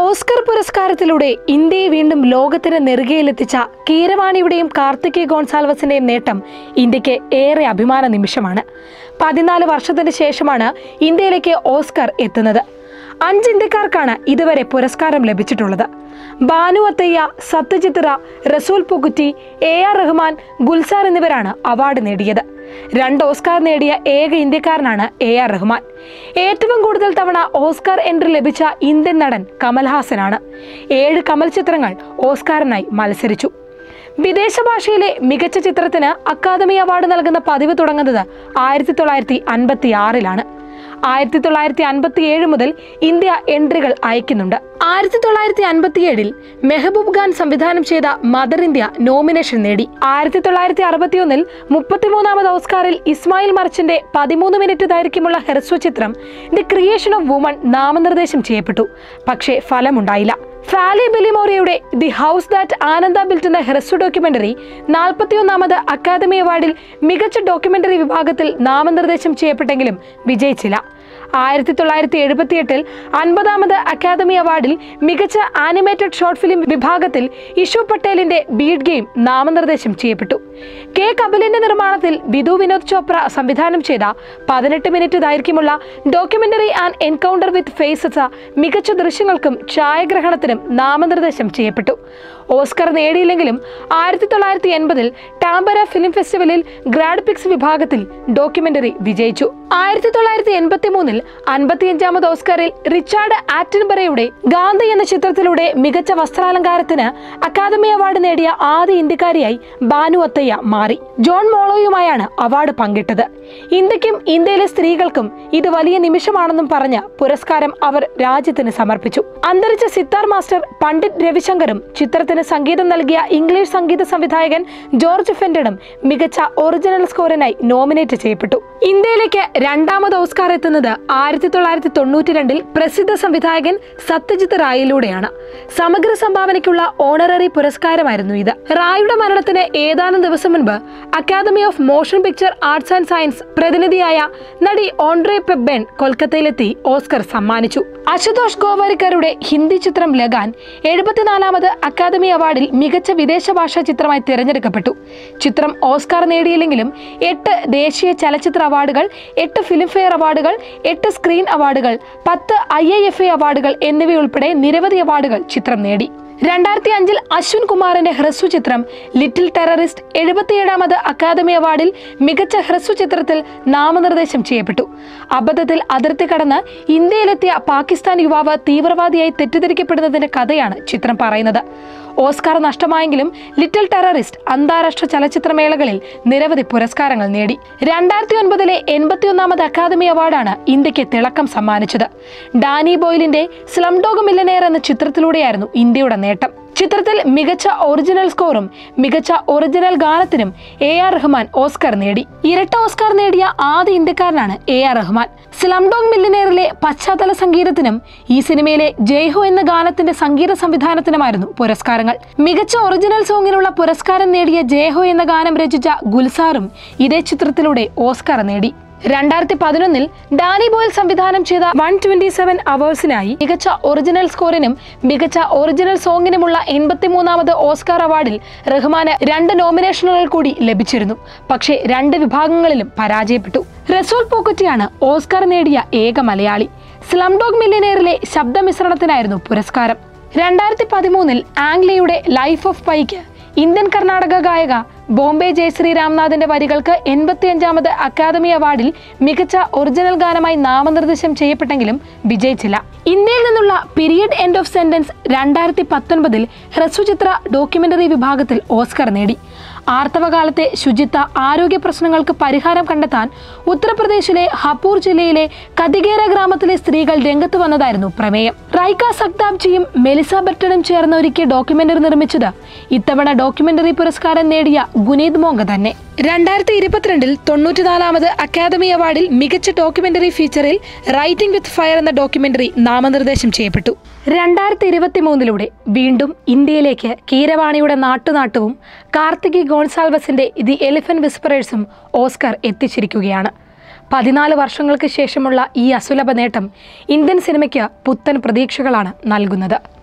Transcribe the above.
Oscar പുരസ്കാരത്തിലൂടെ ഇന്ത്യയെ വീണ്ടും ലോകത്തിന് നെറുകയിലെത്തിച്ച കീരവാണിയുടെയും കാർത്തിക് ഗോൺസാൽവസിന്റെയും നേട്ടം ഇന്ത്യക്ക് ഏറെ അഭിമാന നിമിഷമാണ് പതിനാല് വർഷത്തിന് ശേഷമാണ് ഇന്ത്യയിലേക്ക് ഓസ്കർ എത്തുന്നത് അഞ്ച് ഇന്ത്യക്കാർക്കാണ് ഇതുവരെ പുരസ്കാരം ലഭിച്ചിട്ടുള്ളത് ബാനു അത്തയ്യ സത്യജിത് റ റസൂൽ പുകുറ്റി എ ആർ റഹ്മാൻ ഗുൽസാർ എന്നിവരാണ് അവാർഡ് നേടിയത് രണ്ട് ഓസ്കാർ നേടിയ ഏക ഇന്ത്യക്കാരനാണ് എ ആർ റഹ്മാൻ ഏറ്റവും കൂടുതൽ തവണ ഓസ്കാർ എൻട്രി ലഭിച്ച ഇന്ത്യൻ നടൻ കമൽഹാസനാണ് ഏഴ് കമൽ ചിത്രങ്ങൾ ഓസ്കാറിനായി മത്സരിച്ചു വിദേശ ഭാഷയിലെ മികച്ച ചിത്രത്തിന് അക്കാദമി അവാർഡ് നൽകുന്ന പതിവ് തുടങ്ങുന്നത് ആയിരത്തി തൊള്ളായിരത്തി അൻപത്തി ആറിലാണ് ആയിരത്തി തൊള്ളായിരത്തി അൻപത്തി ഏഴ് മുതൽ ഇന്ത്യ എൻട്രികൾ അയക്കുന്നുണ്ട് ആയിരത്തി തൊള്ളായിരത്തി അൻപത്തിയേഴിൽ മെഹബൂബ് ഖാൻ സംവിധാനം ചെയ്ത മദർ ഇന്ത്യ നോമിനേഷൻ നേടി ആയിരത്തി തൊള്ളായിരത്തി അറുപത്തിയൊന്നിൽ മുപ്പത്തിമൂന്നാമത് ഓസ്കാറിൽ ഇസ്മായിൽ മർച്ചന്റെ പതിമൂന്ന് മിനിറ്റ് ദൈർഘ്യമുള്ള ഹെർസ്വ ചിത്രം ദി ക്രിയേഷൻ ഓഫ് വുമൺ നാമനിർദ്ദേശം ചെയ്യപ്പെട്ടു പക്ഷേ ഫലമുണ്ടായില്ല ഫാലി ബിലിമോറിയയുടെ the house that Ananda built എന്ന ഹ്രസ്വ ഡോക്യുമെന്ററി നാൽപ്പത്തിയൊന്നാമത് അക്കാദമി അവാർഡിൽ മികച്ച ഡോക്യുമെന്ററി വിഭാഗത്തിൽ നാമനിർദ്ദേശം ചെയ്യപ്പെട്ടെങ്കിലും വിജയിച്ചില്ല ആയിരത്തി തൊള്ളായിരത്തി എഴുപത്തിയെട്ടിൽ അൻപതാമത് അക്കാദമി അവാർഡിൽ മികച്ച ആനിമേറ്റഡ് ഷോർട്ട് ഫിലിം വിഭാഗത്തിൽ ഇഷു പട്ടേലിന്റെ ബീഡ് ഗെയിം നാമനിർദ്ദേശം ചെയ്യപ്പെട്ടു കെ കപിലിന്റെ നിർമ്മാണത്തിൽ ബിദു വിനോദ് ചോപ്ര സംവിധാനം ചെയ്ത പതിനെട്ട് മിനിറ്റ് ദൈർഘ്യമുള്ള documentary an encounter with faces മികച്ച ദൃശ്യങ്ങൾക്കും ഛായാഗ്രഹണത്തിനും നാമനിർദ്ദേശം ചെയ്യപ്പെട്ടു ഓസ്കർ നേടിയില്ലെങ്കിലും ആയിരത്തി തൊള്ളായിരത്തി എൺപതിൽ Tampere film festival grand prix വിഭാഗത്തിൽ ഡോക്യുമെന്ററി വിജയിച്ചു ആയിരത്തി തൊള്ളായിരത്തി എൺപത്തി മൂന്നിൽ അൻപത്തിയഞ്ചാമത് ഓസ്കറിൽ റിച്ചാർഡ് ആറ്റൻബറയുടെ ഗാന്ധി എന്ന ചിത്രത്തിലൂടെ മികച്ച വസ്ത്രാലങ്കാരത്തിന് അക്കാദമി അവാർഡ് നേടിയ ആദ്യ ഇന്ത്യക്കാരിയായി ബാനു അത്തയ്യ മാറി ജോൺ മോളോയുമായാണ് അവാർഡ് പങ്കിട്ടത് ഇന്ത്യക്കും ഇന്ത്യയിലെ സ്ത്രീകൾക്കും ഇത് വലിയ നിമിഷമാണെന്നും പറഞ്ഞ് പുരസ്കാരം അവർ രാജ്യത്തിന് സമർപ്പിച്ചു അന്തരിച്ച സിത്താർ മാസ്റ്റർ പണ്ഡിറ്റ് രവിശങ്കറും ചിത്രത്തിന് സംഗീതം നൽകിയ ഇംഗ്ലീഷ് സംഗീത സംവിധായകൻ ജോർജ് ഫെൻഡനും മികച്ച ഒറിജിനൽ സ്കോറിനായി നോമിനേറ്റ് ചെയ്യപ്പെട്ടു ഇന്ത്യയിലേക്ക് രണ്ടാമത് ഓസ്കാർ എത്തുന്നത് ആയിരത്തി തൊള്ളായിരത്തി തൊണ്ണൂറ്റി രണ്ടിൽ പ്രസിദ്ധ സംവിധായകൻ സത്യജിത് റായിലൂടെയാണ് സമഗ്ര സംഭാവനയ്ക്കുള്ള ഓണററി പുരസ്കാരമായിരുന്നു ഇത് റായുടെ മരണത്തിന് ഏതാനും ദിവസം മുൻപ് Academy of Motion Picture Arts and Science പ്രതിനിധിയായ നടി ഓൺഡ്രെ പെബ്ബൻ കൊൽക്കത്തയിലെത്തി ഓസ്കർ സമ്മാനിച്ചു അശുതോഷ് ഗോവാരിക്കറുടെ ഹിന്ദി ചിത്രം ലഗാൻ എഴുപത്തിനാലാമത് അക്കാദമി അവാർഡിൽ മികച്ച വിദേശ ഭാഷാ ചിത്രമായി തിരഞ്ഞെടുക്കപ്പെട്ടു ചിത്രം ഓസ്കാർ നേടിയില്ലെങ്കിലും എട്ട് ദേശീയ ചലച്ചിത്ര അവാർഡുകൾ എട്ട് ഫിലിംഫെയർ അവാർഡുകൾ എട്ട് സ്ക്രീൻ അവാർഡുകൾ പത്ത് ഐ ഐ എഫ് എ അവാർഡുകൾ എന്നിവയുൾപ്പെടെ നിരവധി അവാർഡുകൾ ചിത്രം നേടി രണ്ടായിരത്തി അഞ്ചിൽ അശ്വിൻ കുമാറിന്റെ ഹ്രസ്വ ചിത്രം ലിറ്റിൽ ടെററിസ്റ്റ് എഴുപത്തിയേഴാമത് അക്കാദമി അവാർഡിൽ മികച്ച ഹ്രസ്വ ചിത്രത്തിൽ നാമനിർദ്ദേശം ചെയ്യപ്പെട്ടു അബദ്ധത്തിൽ അതിർത്തി കടന്ന് ഇന്ത്യയിലെത്തിയ പാകിസ്ഥാൻ യുവാവ് തീവ്രവാദിയായി തെറ്റിദ്ധരിക്കപ്പെടുന്നതിന്റെ കഥയാണ് ചിത്രം പറയുന്നത് ഓസ്കാർ നഷ്ടമായെങ്കിലും ലിറ്റിൽ ടെററിസ്റ്റ് അന്താരാഷ്ട്ര ചലച്ചിത്രമേളകളിൽ നിരവധി പുരസ്കാരങ്ങൾ നേടി രണ്ടായിരത്തി ഒൻപതിലെ എൺപത്തിയൊന്നാമത് അക്കാദമി അവാർഡാണ് ഇന്ത്യക്ക് തിളക്കം സമ്മാനിച്ചത് ഡാനി ബോയിലിന്റെ സ്ലം ഡോഗ് മില്ലനെയർ എന്ന ചിത്രത്തിലൂടെയായിരുന്നു ഇന്ത്യയുടെ നേട്ടം ചിത്രത്തിൽ മികച്ച ഒറിജിനൽ സ്കോറും മികച്ച ഒറിജിനൽ ഗാനത്തിനും എ ആർ റഹ്മാൻ ഓസ്കർ നേടി ഇരട്ട ഓസ്കാർ നേടിയ ആദ്യ ഇന്ത്യക്കാരനാണ് എ ആർ റഹ്മാൻ സ്ലംഡോങ് മില്ലിനെയറിലെ പശ്ചാത്തല സംഗീതത്തിനും ഈ സിനിമയിലെ ജയ്ഹോ എന്ന ഗാനത്തിന്റെ സംഗീത സംവിധാനത്തിനുമായിരുന്നു പുരസ്കാരങ്ങൾ മികച്ച ഒറിജിനൽ സോങ്ങിനുള്ള പുരസ്കാരം നേടിയ ജയ്ഹോ എന്ന ഗാനം രചിച്ച ഗുൽസാറും ഇതേ ചിത്രത്തിലൂടെ ഓസ്കാർ നേടി രണ്ടായിരത്തി പതിനൊന്നിൽ ഡാനി ബോയിൽ സംവിധാനം ചെയ്ത വൺ ട്വന്റി സെവൻ അവേഴ്സിനായി മികച്ച ഒറിജിനൽ സ്കോറിനും മികച്ച ഒറിജിനൽ സോങ്ങിനുമുള്ള എൺപത്തിമൂന്നാമത് ഓസ്കാർ അവാർഡിൽ റഹ്മാന് രണ്ട് നോമിനേഷനുകൾ കൂടി ലഭിച്ചിരുന്നു പക്ഷേ രണ്ട് വിഭാഗങ്ങളിലും പരാജയപ്പെട്ടു റസൂൽ പോക്കറ്റിയാണ് ഓസ്കാർ നേടിയ ഏക മലയാളി സ്ലംഡോഗ് മില്ലിനെയറിലെ ശബ്ദമിശ്രണത്തിനായിരുന്നു പുരസ്കാരം രണ്ടായിരത്തി പതിമൂന്നിൽ ആംഗ്ലിയുടെ ലൈഫ് ഓഫ് പൈക്ക് ഇന്ത്യൻ കർണാടക ഗായക ബോംബെ ജയശ്രീ രാംനാഥിന്റെ വരികൾക്ക് എൺപത്തിയഞ്ചാമത് അക്കാദമി അവാർഡിൽ മികച്ച ഒറിജിനൽ ഗാനമായി നാമനിർദ്ദേശം ചെയ്യപ്പെട്ടെങ്കിലും വിജയിച്ചില്ല ഇന്ത്യയിൽ നിന്നുള്ള പീരിയഡ് എൻഡ് ഓഫ് സെന്റൻസ് രണ്ടായിരത്തി പത്തൊൻപതിൽ ഹ്രസ്വചിത്ര ഡോക്യുമെന്ററി വിഭാഗത്തിൽ ഓസ്കർ നേടി ആർത്തവകാലത്തെ ശുചിത്വ ആരോഗ്യ പ്രശ്നങ്ങൾക്ക് പരിഹാരം കണ്ടെത്താൻ ഉത്തർപ്രദേശിലെ ഹപൂർ ജില്ലയിലെ കതികേര ഗ്രാമത്തിലെ സ്ത്രീകൾ രംഗത്ത് വന്നതായിരുന്നു പ്രമേയം റൈക്ക സക്താബ്ജിയും മെലിസ ബർട്ടണും ചേർന്ന് ഒരുക്കിയ ഡോക്യുമെന്ററി നിർമ്മിച്ചത് ഇത്തവണ ഡോക്യുമെന്ററി പുരസ്കാരം നേടിയ ഗുനീത് മോങ്ക തന്നെ രണ്ടായിരത്തി ഇരുപത്തിരണ്ടിൽ തൊണ്ണൂറ്റിനാലാമത് അക്കാദമി അവാർഡിൽ മികച്ച ഡോക്യുമെന്ററി ഫീച്ചറിൽ റൈറ്റിംഗ് വിത്ത് ഫയർ എന്ന ഡോക്യുമെന്ററി നാമനിർദ്ദേശം ചെയ്യപ്പെട്ടു രണ്ടായിരത്തി ഇരുപത്തി മൂന്നിലൂടെ വീണ്ടും ഇന്ത്യയിലേക്ക് കീരവാണിയുടെ നാട്ടുനാട്ടവും കാർത്തികി ഗോൺസാൽവസിന്റെ ദി എലിഫന്റ് വിസ്പറേഴ്സും ഓസ്കർ എത്തിച്ചിരിക്കുകയാണ് പതിനാല് വർഷങ്ങൾക്ക് ശേഷമുള്ള ഈ അസുലഭ നേട്ടം ഇന്ത്യൻ സിനിമയ്ക്ക് പുത്തൻ പ്രതീക്ഷകളാണ് നൽകുന്നത്